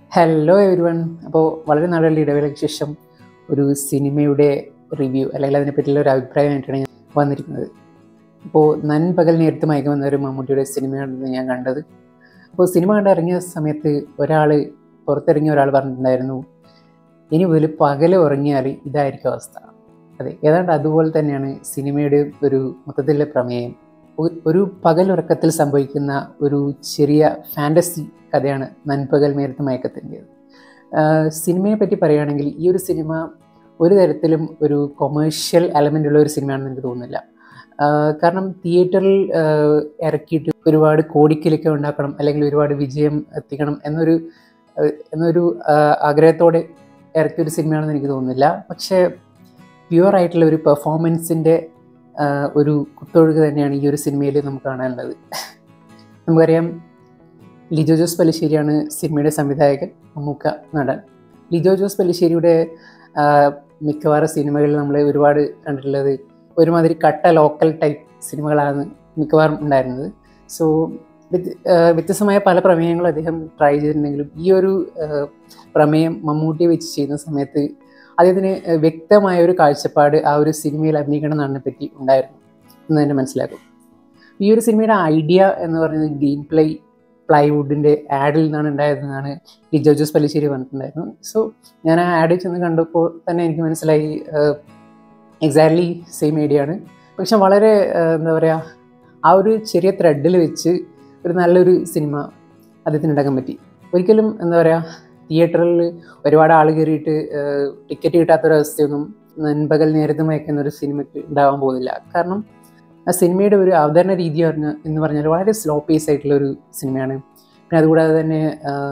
hello every one അപ്പോൾ വളരെ നാളുകളുടെ ഇടവേളയ്ക്ക് ശേഷം ഒരു സിനിമയുടെ റിവ്യൂ അല്ലെങ്കിൽ അതിനെ പറ്റിയുള്ള ഒരു അഭിപ്രായമായിട്ടാണ് ഞാൻ വന്നിരിക്കുന്നത് അപ്പോൾ നൻപകൽ നേരത്ത് മയക്കം ഒരു മമ്മൂട്ടിയുടെ സിനിമയാണ് ഞാൻ കണ്ടത് അപ്പോൾ സിനിമ കണ്ട് ഇറങ്ങിയ സമയത്ത് ഒരാൾ പുറത്തിറങ്ങിയ ഒരാൾ പറഞ്ഞിട്ടുണ്ടായിരുന്നു ഇനി മുതൽ പകൽ ഉറങ്ങിയാൽ ഇതായിരിക്കും അവസ്ഥ അതെ ഏതാണ്ട് അതുപോലെ തന്നെയാണ് സിനിമയുടെ ഒരു മൊത്തത്തിലുള്ള പ്രമേയം ഒ- ഒരു പകലുറക്കത്തിൽ സംഭവിക്കുന്ന ഒരു ചെറിയ ഫാൻറ്റസി കഥയാണ് നൻപകൽ നേരത്ത് മയക്കത്തിൻ്റെത് സിനിമയെ പറ്റി പറയുകയാണെങ്കിൽ ഈ ഒരു സിനിമ ഒരു തരത്തിലും ഒരു കൊമേഴ്ഷ്യൽ എലമെൻ്റ് ഉള്ള ഒരു സിനിമയാണെന്ന് എനിക്ക് തോന്നുന്നില്ല ആഹ് കാരണം തിയേറ്ററിൽ ആഹ് ഇറക്കിയിട്ട് ഒരുപാട് കോടിക്കലൊക്കെ ഉണ്ടാക്കണം അല്ലെങ്കിൽ ഒരുപാട് വിജയം എത്തിക്കണം എന്നൊരു ആഹ് എന്നൊരു ആഹ് ആഗ്രഹത്തോടെ ഇറക്കിയ ഒരു സിനിമയാണെന്ന് എനിക്ക് തോന്നുന്നില്ല പക്ഷേ പ്യുവർ ആയിട്ടുള്ള ഒരു പെർഫോമൻസിൻ്റെ ഒരു കുത്തൊഴുക്ക് തന്നെയാണ് ഈ ഒരു സിനിമയിൽ നമുക്ക് കാണാനുള്ളത് നമുക്കറിയാം ലിജോ ജോസ് പല്ലിശ്ശേരിയാണ് സിനിമയുടെ സംവിധായകൻ മമ്മൂക്ക നടൻ ലിജോ ജോസ് പല്ലിശ്ശേരിയുടെ ആ, മിക്കവാറും സിനിമകളിൽ നമ്മൾ ഒരുപാട് കണ്ടിട്ടുള്ളത് ഒരുമാതിരി കട്ട ലോക്കൽ ടൈപ്പ് സിനിമകളാണ് മിക്കവാറും ഉണ്ടായിരുന്നത് സോ വ്യത്യസ്തമായ പല പ്രമേയങ്ങളും അദ്ദേഹം ട്രൈ ചെയ്തിട്ടുണ്ടെങ്കിലും ഈ ഒരു ആ, പ്രമേയം മമ്മൂട്ടിയെ വെച്ച് ചെയ്യുന്ന സമയത്ത് അദ്ദേഹത്തിന് വ്യക്തമായ ഒരു കാഴ്ചപ്പാട് ആ ഒരു സിനിമയിൽ അഭിനയിക്കണം എന്നതിനെ പറ്റി ഉണ്ടായിരുന്നു എന്ന് തന്നെ മനസ്സിലാക്കും ഈ ഒരു സിനിമയുടെ ഐഡിയ എന്ന് പറയുന്നത് ഗ്രീൻ പ്ലേ പ്ലൈവുഡിൻ്റെ ആഡിൽ നിന്നാണ് ഉണ്ടായതെന്നാണ് ലിജോ ജോസ് പല്ലിശ്ശേരി പറഞ്ഞിട്ടുണ്ടായിരുന്നു സോ ഞാൻ ആ ആഡ് ചെന്ന് കണ്ടപ്പോൾ തന്നെ എനിക്ക് മനസ്സിലായി എക്സാക്ട്ലി സെയിം ഐഡിയ ആണ് പക്ഷെ വളരെ ആഹ്, എന്താ പറയുക ആ ഒരു ചെറിയ ത്രെഡിൽ വെച്ച് ഒരു നല്ലൊരു സിനിമ അദ്ദേഹത്തിന് ഉണ്ടാക്കാൻ പറ്റി ഒരിക്കലും എന്താ പറയുക തിയേറ്ററിൽ ഒരുപാട് ആൾ കയറിയിട്ട് ടിക്കറ്റ് കിട്ടാത്തൊരവസ്ഥയൊന്നും നൻപകൽ നേരത്തെ മയക്കുന്ന ഒരു സിനിമയ്ക്ക് ഉണ്ടാവാൻ പോകുന്നില്ല കാരണം ആ സിനിമയുടെ ഒരു അവതരണ രീതി പറഞ്ഞ എന്ന് പറഞ്ഞാൽ വളരെ സ്ലോ പേസ് ആയിട്ടുള്ള ഒരു സിനിമയാണ് പിന്നെ അതുകൂടാതെ തന്നെ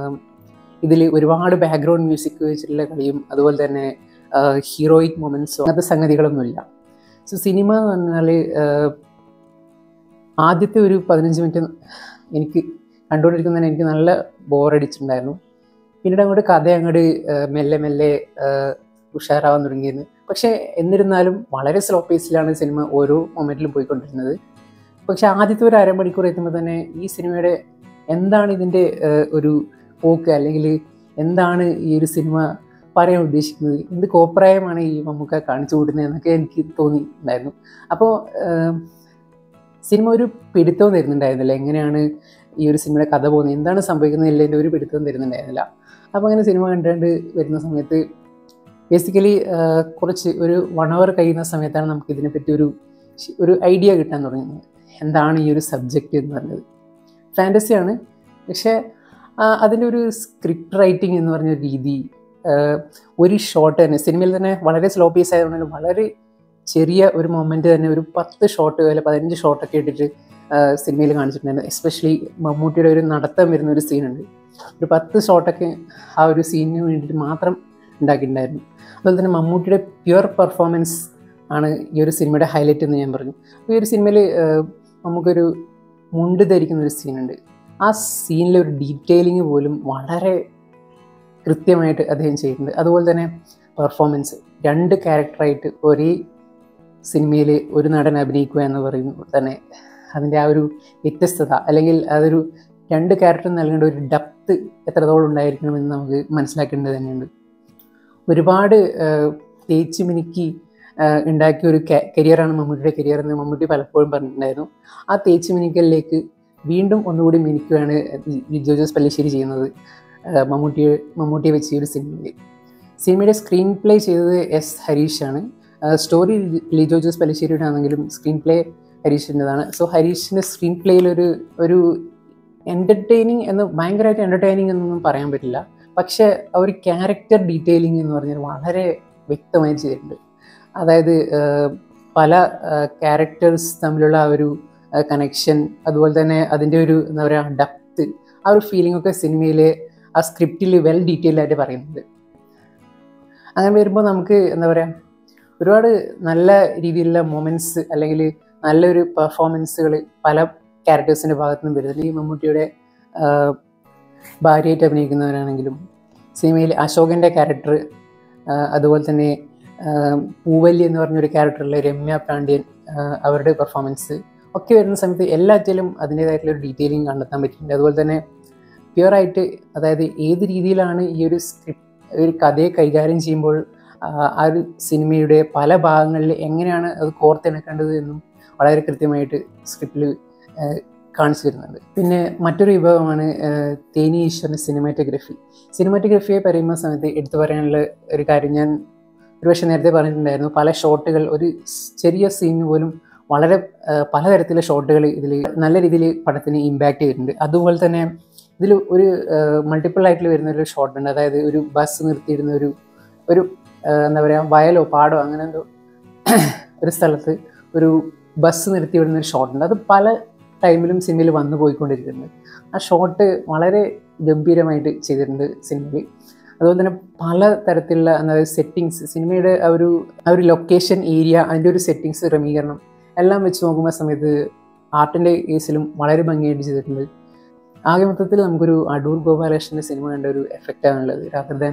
ഇതിൽ ഒരുപാട് ബാക്ക്ഗ്രൗണ്ട് മ്യൂസിക് വെച്ചിട്ടുള്ള കളിയും അതുപോലെ തന്നെ ഹീറോയിക് മൊമെൻറ്റ്സോ അങ്ങനത്തെ സംഗതികളൊന്നുമില്ല സോ സിനിമ എന്ന് പറഞ്ഞാൽ ആഹ്, ആദ്യത്തെ ഒരു പതിനഞ്ച് മിനിറ്റ് എനിക്ക് കണ്ടുകൊണ്ടിരിക്കുന്നതിന് എനിക്ക് നല്ല ബോറടിച്ചിട്ടുണ്ടായിരുന്നു പിന്നീട് അങ്ങോട്ട് കഥ അങ്ങോട്ട് ആഹ്, മെല്ലെ മെല്ലെ ആഹ്, ഉഷാറാവാൻ തുടങ്ങിയിരുന്നു പക്ഷേ എന്നിരുന്നാലും വളരെ സ്ലോ പേസിലാണ് സിനിമ ഓരോ മൊമെൻറ്റിലും പോയിക്കൊണ്ടിരുന്നത് പക്ഷെ ആദ്യത്തെ ഒരു അരമണിക്കൂർ എത്തുമ്പോൾ തന്നെ ഈ സിനിമയുടെ എന്താണ് ഇതിൻ്റെ ആഹ്, ഒരു പോക്ക് അല്ലെങ്കിൽ എന്താണ് ഈ ഒരു സിനിമ പറയാൻ ഉദ്ദേശിക്കുന്നത് എന്ത് കോപ്രായമാണ് ഈ മമ്മൂക്ക കാണിച്ചു കൂട്ടുന്നത് എന്നൊക്കെ എനിക്ക് തോന്നിയിട്ടുണ്ടായിരുന്നു അപ്പോൾ സിനിമ ഒരു പിടുത്തവും തരുന്നുണ്ടായിരുന്നില്ല എങ്ങനെയാണ് ഈ ഒരു സിനിമയുടെ കഥ പോകുന്നത് എന്താണ് സംഭവിക്കുന്നത് എന്നുള്ളതിൻ്റെ ഒരു പിടുത്തവും തരുന്നുണ്ടായിരുന്നില്ല അപ്പോൾ അങ്ങനെ സിനിമ കണ്ടുകൊണ്ട് വരുന്ന സമയത്ത് ബേസിക്കലി കുറച്ച് ഒരു വൺ അവർ കഴിയുന്ന സമയത്താണ് നമുക്ക് ഇതിനെപ്പറ്റി ഒരു ശ- ഒരു ഐഡിയ കിട്ടാൻ തുടങ്ങുന്നത് എന്താണ് ഈ ഒരു സബ്ജക്റ്റ് എന്ന് പറഞ്ഞത് ഫാൻറ്റസിയാണ് പക്ഷേ ആ, അതിൻ്റെ ഒരു സ്ക്രിപ്റ്റ് റൈറ്റിംഗ് എന്ന് പറഞ്ഞ ഒരു രീതി ആ, ഒരു ഷോട്ട് തന്നെ സിനിമയിൽ തന്നെ വളരെ സ്ലോ പീസ് ആയതുകൊണ്ട് തന്നെ വളരെ ചെറിയ ഒരു മൊമെൻ്റ് തന്നെ ഒരു പത്ത് ഷോട്ട് അല്ലെങ്കിൽ പതിനഞ്ച് ഷോട്ടൊക്കെ ഇട്ടിട്ട് സിനിമയിൽ കാണിച്ചിട്ടുണ്ടായിരുന്നു എസ്പെഷ്യലി മമ്മൂട്ടിയുടെ ഒരു നടത്തം വരുന്ന ഒരു സീനുണ്ട് ഒരു പത്ത് ഷോട്ടൊക്കെ ആ ഒരു സീനിന് വേണ്ടിയിട്ട് മാത്രം ഉണ്ടാക്കിയിട്ടുണ്ടായിരുന്നു അതുപോലെ തന്നെ മമ്മൂട്ടിയുടെ പ്യുവർ പെർഫോമൻസ് ആണ് ഈ ഒരു സിനിമയുടെ ഹൈലൈറ്റ് എന്ന് ഞാൻ പറഞ്ഞു അപ്പോൾ ഈ ഒരു സിനിമയിൽ നമുക്കൊരു മുണ്ട് ധരിക്കുന്ന ഒരു സീനുണ്ട് ആ സീനിലെ ഒരു ഡീറ്റെയിലിംഗ് പോലും വളരെ കൃത്യമായിട്ട് അദ്ദേഹം ചെയ്തിട്ടുണ്ട് അതുപോലെ തന്നെ പെർഫോമൻസ് രണ്ട് ക്യാരക്ടറായിട്ട് ഒരേ സിനിമയിൽ ഒരു നടൻ അഭിനയിക്കുക എന്ന് പറയുമ്പോൾ തന്നെ അതിൻ്റെ ആ ഒരു വ്യത്യസ്തത അല്ലെങ്കിൽ അതൊരു രണ്ട് ക്യാരക്ടർ നൽകേണ്ട ഒരു ഡെപ്ത് എത്രത്തോളം ഉണ്ടായിരിക്കണമെന്ന് നമുക്ക് മനസ്സിലാക്കേണ്ടത് തന്നെയുണ്ട് ഒരുപാട് ആഹ്, തേച്ച് മിനുക്കി ആഹ്, ഉണ്ടാക്കിയ ഒരു കരിയറാണ് മമ്മൂട്ടിയുടെ കരിയർ എന്ന് മമ്മൂട്ടി പലപ്പോഴും പറഞ്ഞിട്ടുണ്ടായിരുന്നു ആ തേച്ച് മിനുക്കലിലേക്ക് വീണ്ടും ഒന്നുകൂടി മിനുക്കുകയാണ് ലിജോ ജോസ് പല്ലിശ്ശേരി ചെയ്യുന്നത് ആഹ്, മമ്മൂട്ടിയെ മമ്മൂട്ടിയെ വെച്ച് ഈ ഒരു സിനിമയിൽ സിനിമയുടെ സ്ക്രീൻ പ്ലേ ചെയ്തത് എസ് ഹരീഷാണ് സ്റ്റോറി ലിജോ ജോസ് പല്ലിശ്ശേരിയുടെ ആണെങ്കിലും സ്ക്രീൻ പ്ലേ ഹരീഷിൻ്റെതാണ് സോ ഹരീഷിൻ്റെ സ്ക്രീൻ പ്ലേയിൽ ഒരു ഒരു എൻ്റർടൈനിങ് എന്ന് ഭയങ്കരമായിട്ട് എൻ്റർടൈനിങ് എന്നൊന്നും പറയാൻ പറ്റില്ല പക്ഷേ ആ ഒരു ക്യാരക്ടർ ഡീറ്റെയിലിംഗ് എന്ന് പറഞ്ഞാൽ വളരെ വ്യക്തമായി ചെയ്തിട്ടുണ്ട് അതായത് ആഹ്, പല ക്യാരക്ടേഴ്സ് തമ്മിലുള്ള ആ ഒരു കണക്ഷൻ അതുപോലെ തന്നെ അതിൻ്റെ ഒരു എന്താ പറയുക ഡെപ്ത് ആ ഒരു ഫീലിംഗ് ഒക്കെ സിനിമയിലെ ആ സ്ക്രിപ്റ്റിൽ വെൽ ഡീറ്റെയിൽഡ് ആയിട്ട് പറയുന്നുണ്ട് അങ്ങനെ വരുമ്പോൾ നമുക്ക് എന്താ പറയുക ഒരുപാട് നല്ല രീതിയിലുള്ള മൊമെൻറ്റ്സ് അല്ലെങ്കിൽ നല്ലൊരു പെർഫോമൻസുകൾ പല ക്യാരക്ടേഴ്സിൻ്റെ ഭാഗത്തു നിന്നും വരുന്നുണ്ട് ഈ മമ്മൂട്ടിയുടെ ആഹ്, ഭാര്യയായിട്ട് അഭിനയിക്കുന്നവരാണെങ്കിലും സിനിമയിൽ അശോകൻ്റെ ക്യാരക്ടർ അതുപോലെ തന്നെ ആഹ്, പൂവല്ലി എന്ന് പറഞ്ഞൊരു ക്യാരക്ടറിലെ രമ്യ പാണ്ഡ്യൻ ആഹ്, അവരുടെ പെർഫോമൻസ് ഒക്കെ വരുന്ന സമയത്ത് എല്ലാറ്റിലും അതിൻ്റേതായിട്ടുള്ള ഒരു ഡീറ്റെയിലിംഗ് കണ്ടെത്താൻ പറ്റിയിട്ടുണ്ട് അതുപോലെ തന്നെ പ്യുവറായിട്ട് അതായത് ഏത് രീതിയിലാണ് ഈ ഒരു സ്ക്രിപ്റ്റ് ഒരു കഥയെ കൈകാര്യം ചെയ്യുമ്പോൾ ആ, ആ ഒരു സിനിമയുടെ പല ഭാഗങ്ങളിൽ എങ്ങനെയാണ് അത് കോർത്തിണക്കേണ്ടത് എന്നും വളരെ കൃത്യമായിട്ട് സ്ക്രിപ്റ്റിൽ കാണിച്ചു തരുന്നുണ്ട് പിന്നെ മറ്റൊരു വിഭാഗമാണ് ആ, തേനി ഈശ്വരൻ്റെ സിനിമാറ്റോഗ്രഫി സിനിമാറ്റോഗ്രഫിയെ പറയുന്ന സമയത്ത് എടുത്തു പറയാനുള്ള ഒരു കാര്യം ഞാൻ ഒരുപക്ഷെ നേരത്തെ പറഞ്ഞിട്ടുണ്ടായിരുന്നു പല ഷോട്ടുകൾ ഒരു ചെറിയ സീൻ പോലും വളരെ ആ, പലതരത്തിലുള്ള ഷോട്ടുകൾ ഇതിൽ നല്ല രീതിയിൽ പടത്തിന് ഇമ്പാക്റ്റ് ചെയ്തിട്ടുണ്ട് അതുപോലെ തന്നെ ഇതിൽ ഒരു മൾട്ടിപ്പിൾ ആയിട്ട് വരുന്ന ഒരു ഷോട്ട് ഉണ്ട് അതായത് ഒരു ബസ് നിർത്തിയിടുന്ന ഒരു ഒരു ആ, എന്താ പറയുക വയലോ പാടോ അങ്ങനെ എന്തോ ഒരു സ്ഥലത്ത് ഒരു ബസ് നിർത്തി വിടുന്ന ഒരു ഷോട്ട് ഉണ്ട് അത് പല ടൈമിലും സിനിമയിൽ വന്നു പോയിക്കൊണ്ടിരിക്കുന്നുണ്ട് ആ ഷോട്ട് വളരെ ഗംഭീരമായിട്ട് ചെയ്തിട്ടുണ്ട് സിനിമയിൽ അതുപോലെ തന്നെ പല തരത്തിലുള്ള എന്താ സെറ്റിങ്സ് സിനിമയുടെ ആ ഒരു ആ ഒരു ലൊക്കേഷൻ ഏരിയ അതിൻ്റെ ഒരു സെറ്റിങ്സ് ക്രമീകരണം എല്ലാം വെച്ച് നോക്കുമ്പോൾ സമയത്ത് ആർട്ടിൻ്റെ കേസിലും വളരെ ഭംഗിയായിട്ട് ചെയ്തിട്ടുണ്ട് ആകെ മൊത്തത്തിൽ നമുക്കൊരു അടൂർ ഗോപാലകൃഷ്ണൻ്റെ സിനിമ കണ്ട ഒരു എഫക്റ്റാണുള്ളത് rather than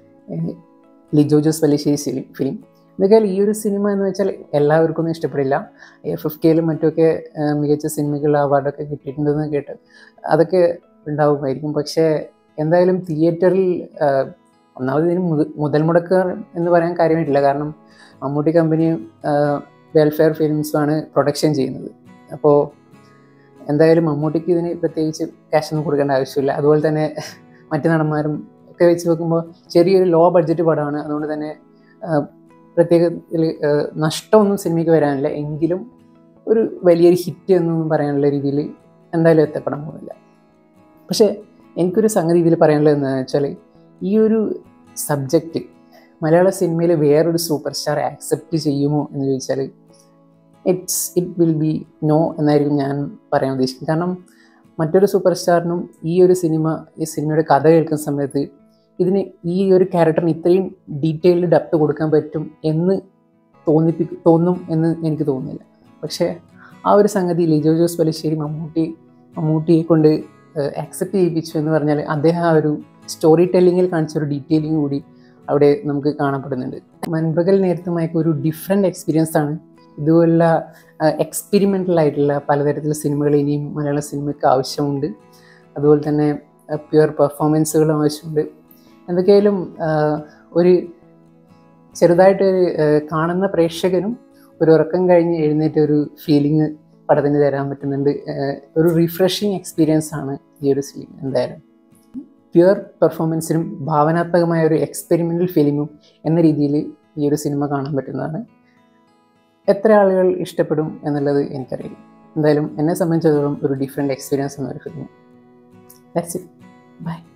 Lijo Jose Pellissery film എന്തൊക്കെയാൽ ഈ ഒരു സിനിമ എന്ന് വെച്ചാൽ എല്ലാവർക്കും ഒന്നും ഇഷ്ടപ്പെടില്ല എഫ് എഫ് കെയിലും മറ്റുമൊക്കെ ആ, മികച്ച സിനിമയ്ക്കുള്ള അവാർഡൊക്കെ കിട്ടിയിട്ടുണ്ടെന്ന് കേട്ട് അതൊക്കെ ഉണ്ടാവുമായിരിക്കും പക്ഷേ എന്തായാലും തിയേറ്ററിൽ ആ, ഒന്നാമത് ഇതിന് മുത- മുതൽ മുടക്ക് എന്ന് പറയാൻ കാര്യമായിട്ടില്ല കാരണം മമ്മൂട്ടി കമ്പനി വെൽഫെയർ ഫിലിംസുമാണ് പ്രൊഡക്ഷൻ ചെയ്യുന്നത് അപ്പോൾ എന്തായാലും മമ്മൂട്ടിക്ക് ഇതിന് പ്രത്യേകിച്ച് ക്യാഷ് ഒന്നും കൊടുക്കേണ്ട ആവശ്യമില്ല അതുപോലെ തന്നെ മറ്റു നടന്മാരും ഒക്കെ വെച്ച് നോക്കുമ്പോൾ ചെറിയൊരു ലോ ബഡ്ജറ്റ് പടമാണ് അതുകൊണ്ട് തന്നെ ആ, പ്രത്യേകത്തിൽ ആ, നഷ്ടമൊന്നും സിനിമയ്ക്ക് വരാനില്ല എങ്കിലും ഒരു വലിയൊരു ഹിറ്റ് എന്നൊന്നും പറയാനുള്ള രീതിയിൽ എന്തായാലും എത്തപ്പെടാൻ പോകുന്നില്ല പക്ഷേ എനിക്കൊരു സംഗതി ഇതിൽ പറയാനുള്ളത് എന്താണെന്ന് വെച്ചാൽ ഈ ഒരു സബ്ജക്റ്റ് മലയാള സിനിമയിൽ വേറൊരു സൂപ്പർ സ്റ്റാർ ആക്സെപ്റ്റ് ചെയ്യുമോ എന്ന് ചോദിച്ചാൽ it's it will be no എന്നായിരിക്കും ഞാൻ പറയാൻ ഉദ്ദേശിക്കുന്നത് കാരണം മറ്റൊരു സൂപ്പർ സ്റ്റാറിനും ഈ ഒരു സിനിമ ഈ സിനിമയുടെ കഥ കേൾക്കുന്ന സമയത്ത് ഇതിന് ഈ ഒരു ക്യാരക്ടറിന് ഇത്രയും ഡീറ്റെയിൽഡ് ഡെപ്ത് കൊടുക്കാൻ പറ്റും എന്ന് തോന്നിപ്പി തോന്നും എന്ന് എനിക്ക് തോന്നുന്നില്ല പക്ഷേ ആ ഒരു സംഗതി ലിജോ ജോസ് പലിശ്ശേരി മമ്മൂട്ടി മമ്മൂട്ടിയെ കൊണ്ട് ആക്സെപ്റ്റ് ചെയ്യിപ്പിച്ചു എന്ന് പറഞ്ഞാൽ അദ്ദേഹം ആ ഒരു സ്റ്റോറി ടെല്ലിങ്ങിൽ കാണിച്ച ഒരു ഡീറ്റെയിലിംഗ് കൂടി അവിടെ നമുക്ക് കാണപ്പെടുന്നുണ്ട് മൻപകൽ നേരത്തുമായൊക്കെ ഒരു ഡിഫറെൻറ്റ് എക്സ്പീരിയൻസ് ആണ് ഇതുപോലുള്ള എക്സ്പെരിമെൻ്റൽ ആയിട്ടുള്ള പലതരത്തിലുള്ള സിനിമകൾ ഇനിയും മലയാള സിനിമയ്ക്ക് ആവശ്യമുണ്ട് അതുപോലെ തന്നെ പ്യുവർ പെർഫോമൻസുകളും ആവശ്യമുണ്ട് എന്തൊക്കെയായാലും ആ, ഒരു ചെറുതായിട്ട് ഒരു, ആ, കാണുന്ന പ്രേക്ഷകനും ഒരു ഉറക്കം കഴിഞ്ഞ് എഴുന്നേറ്റ ഒരു ഫീലിംഗ് പടത്തിന് തരാൻ പറ്റുന്നുണ്ട് ആ, ഒരു റിഫ്രഷിങ് എക്സ്പീരിയൻസ് ആണ് ഈ ഒരു ഫിലിം എന്തായാലും പ്യുവർ പെർഫോമൻസിനും ഭാവനാത്മകമായ ഒരു എക്സ്പെരിമെൻ്റൽ ഫീലിങ്ങും എന്ന രീതിയിൽ ഈ ഒരു സിനിമ കാണാൻ പറ്റുന്നതാണ് എത്ര ആളുകൾ ഇഷ്ടപ്പെടും എന്നുള്ളത് എനിക്കറിയില്ല എന്തായാലും എന്നെ സംബന്ധിച്ചിടത്തോളം ഒരു ഡിഫറെൻറ്റ് എക്സ്പീരിയൻസ് എന്നൊരു ഫിലിം ദാറ്റ്സ് ഇറ്റ് ബൈ